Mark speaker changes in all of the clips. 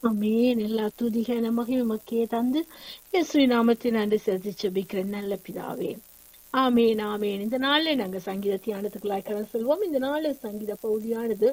Speaker 1: அமேன் எல்லா துதிக நமக்கு உமக்கே தந்து இயேசுவின் நாமத்தில் நன்றி செலுத்தி செபிக்கிறேன் நல்ல பிதாவே ஆமேன் ஆமேன் இந்த நாள்ல நாங்க சங்கீத தியானத்துக்குள்ளாய் கடந்து செல்வோம் இந்த நாள்ல சங்கீத பகுதியானது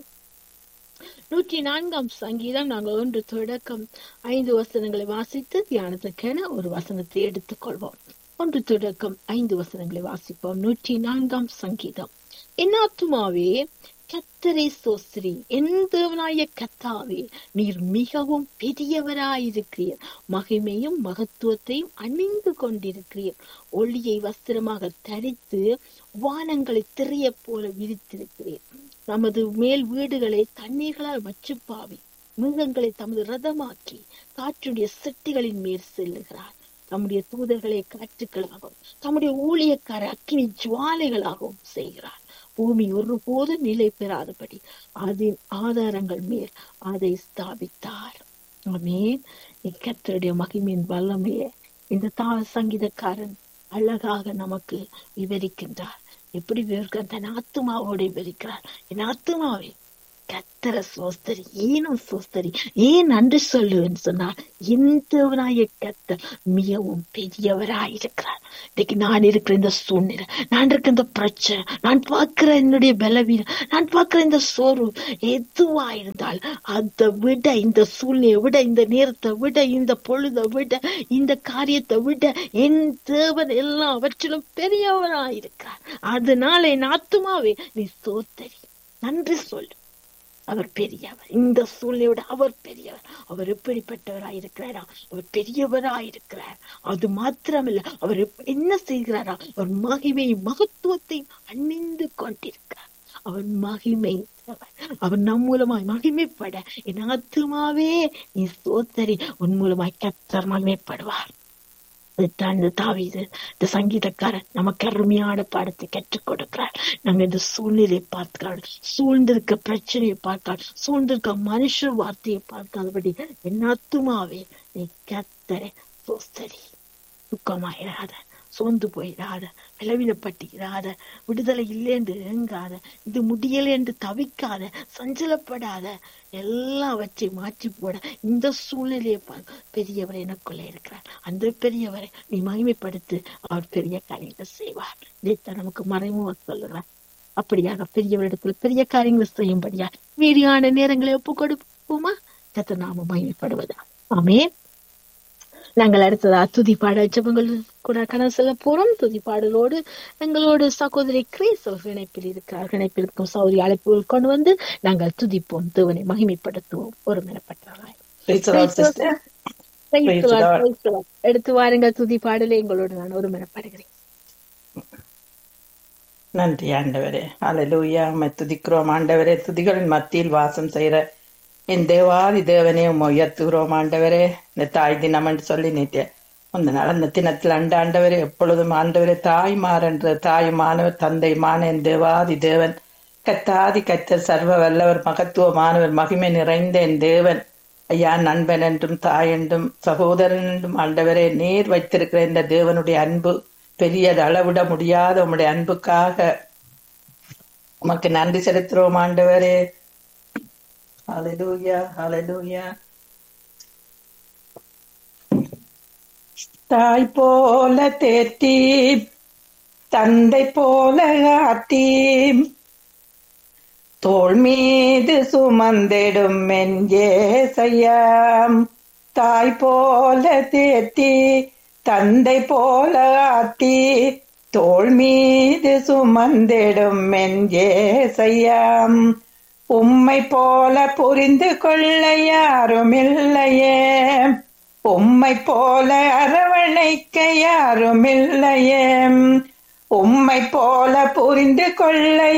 Speaker 1: நூற்றி நான்காம் சங்கீதம் நாங்கள் ஒன்று தொடக்கம் ஐந்து வசனங்களை வாசித்து தியானத்துக்கென ஒரு வசனத்தை எடுத்துக்கொள்வோம் ஒன்று தொடக்கம் ஐந்து வசனங்களை வாசிப்போம் நூற்றி நான்காம் சங்கீதம் என் ஆத்துமாவே கத்தரை சோஸ்திரி என் தேவனாய கத்தாவே நீர் மிகவும் பெரியவராயிருக்கிறீர் மகிமையும் மகத்துவத்தையும் அணிந்து கொண்டிருக்கிறீர் ஒளியை வஸ்திரமாக தரித்து வானங்களை திரைய போல விரித்திருக்கிறீர் நமது மேல் வீடுகளை தண்ணீர்களால் வச்சுப்பாவி மிருகங்களை தமது ரதமாக்கி காற்றுடைய செட்டிகளின் மேல் செல்லுகிறார் தம்முடைய தூதர்களை காற்றுகளாகவும் தம்முடைய ஊழியக்கார அக்கினி ஜுவாலைகளாகவும் செய்கிறார் பூமி ஒருபோது நிலை பெறாதபடி அதன் ஆதாரங்கள் மேல் அதை ஸ்தாபித்தார் ஆமேன் கத்தருடைய மகிமையின் வல்லமையை இந்த தா சங்கீதக்காரன் அழகாக நமக்கு விவரிக்கின்றார் எப்படி விவரிக்க தன் ஆத்துமாவோடு விவரிக்கிறார் என் ஆத்துமாவே கத்தர சோஸ்தரி ஏனும் சோஸ்தரி ஏன் நன்றி சொல்லுன்னு சொன்னார் எந்தவனாய கத்தர் மிகவும் பெரியவராயிருக்கிறார் இன்னைக்கு நான் இருக்கிற இந்த சூழ்நிலை நான் இருக்கிற இந்த பிரச்சனை நான் பார்க்கிற என்னுடைய பலவீனம் நான் பார்க்கிற இந்த சோர்வு எதுவா இருந்தால் அதை விட இந்த சூழ்நிலையை விட இந்த நேரத்தை விட இந்த பொழுதை விட இந்த காரியத்தை விட என் தேவன் எல்லாம் அவற்றிலும் பெரியவராயிருக்கிறார் அதனால என் ஆத்துமாவே நீ சோத்தரி நன்றி சொல்லு அவர் பெரியவர் இந்த சூழ்நிலையோட அவர் பெரியவர் அவர் எப்படிப்பட்டவராய் இருக்கிறாரா அவர் பெரியவராய் இருக்கிறார் அது மாத்திரமல்ல அவர் என்ன செய்கிறாரா அவர் மகிமை மகத்துவத்தையும் அணிந்து கொண்டிருக்கிறார் அவர் மகிமை அவர் நம் மூலமாய் மகிமைப்பட என் ஆத்துமாவே நீ சோத்தரி உன் மூலமாய் கத்தர் மகிமைப்படுவார் அதுதான் இந்த தாவீது இந்த சங்கீதக்காரன் நமக்கு அருமையான பாடத்தை கற்றுக் கொடுக்கிறார் நாங்க இந்த சூழ்நிலையை பார்க்கிறாள் சூழ்ந்திருக்க பிரச்சனையை பார்க்காள் சூழ்ந்திருக்க மனுஷ வார்த்தையை பார்க்காதபடி என் ஆத்துமாவே நீ கத்தரை சோஸ்தரி துக்கமாயிராத சோர்ந்து போயிடாத விளவினப்பட்டிராத விடுதலை இல்லை என்று ஏங்காத இது முடியலை என்று தவிக்காத சஞ்சலப்படாத எல்லாவற்றையும் மாற்றி போட இந்த சூழ்நிலையை பெரியவர் எனக்குள்ளே இருக்கிறார் அந்த பெரியவரை நீ மகிமைப்படுத்து அவர் பெரிய காரியங்களை செய்வார் இதைத்தான் நமக்கு மறைமுக சொல்லுகிறார் அப்படியாக பெரியவரிடத்துல பெரிய காரியங்களை செய்யும்படியா மீறியான நேரங்களை ஒப்பு கொடுப்போமா கத்த நாம மகிமைப்படுவதா ஆமே நாங்கள் அடுத்ததா துதி பாட ஜபங்கள் கூட கணக்கு செல்ல போறோம் துதி பாடலோடு எங்களோடு சகோதரி கிரேஸ் அவர்கள் இணைப்பில் இருக்கிறார் இணைப்பில் இருக்கும் சௌரி அழைப்புகள் கொண்டு வந்து நாங்கள் துதிப்போம் தேவனை மகிமைப்படுத்துவோம் ஒரு மேலப்பட்டவராய் எடுத்து வாருங்கள் துதி பாடலை எங்களோடு நான் ஒரு மேலப்படுகிறேன்
Speaker 2: நன்றி ஆண்டவரே அலலூயா துதிக்கிறோம் ஆண்டவரே துதிகளின் மத்தியில் வாசம் செய்யற என் தேவாதி தேவனே உம் உயர்த்துகிறோம் ஆண்டவரே இந்த தாய் தினம் என்று சொல்லி நீத்திய அந்த நடந்த தினத்தில் அண்ட ஆண்டவரே எப்பொழுதும் ஆண்டவரே தாய்மார் என்ற தாயுமானவர் தந்தைமான என் தேவாதி தேவன் கத்தாதி கத்தர் சர்வ வல்லவர் மகத்துவமானவர் மகிமை நிறைந்த என் தேவன் ஐயா நண்பன் என்றும் தாய் என்றும் சகோதரன் என்றும் ஆண்டவரே நேர் வைத்திருக்கிற இந்த தேவனுடைய அன்பு பெரியது அளவிட முடியாத உம்முடைய அன்புக்காக உமக்கு நன்றி செலுத்துறோம் ஆண்டவரே Hallelujah, hallelujah. தாய் போல தேர்த்தி தந்தை போல ஆட்டி தோள் மீது சுமந்திடும் மெஞ்சேசையாம் தாய் போல தேர்த்தி தந்தை போல ஆட்டி தோள் மீது சுமந்திடும் மெஞ்சேசையாம் உம்மை போல புரிந்து கொள்ள யாரும் இல்லையே உம்மை போல அரவணைக்க யாரும் இல்லையே உம்மை போல புரிந்து கொள்ள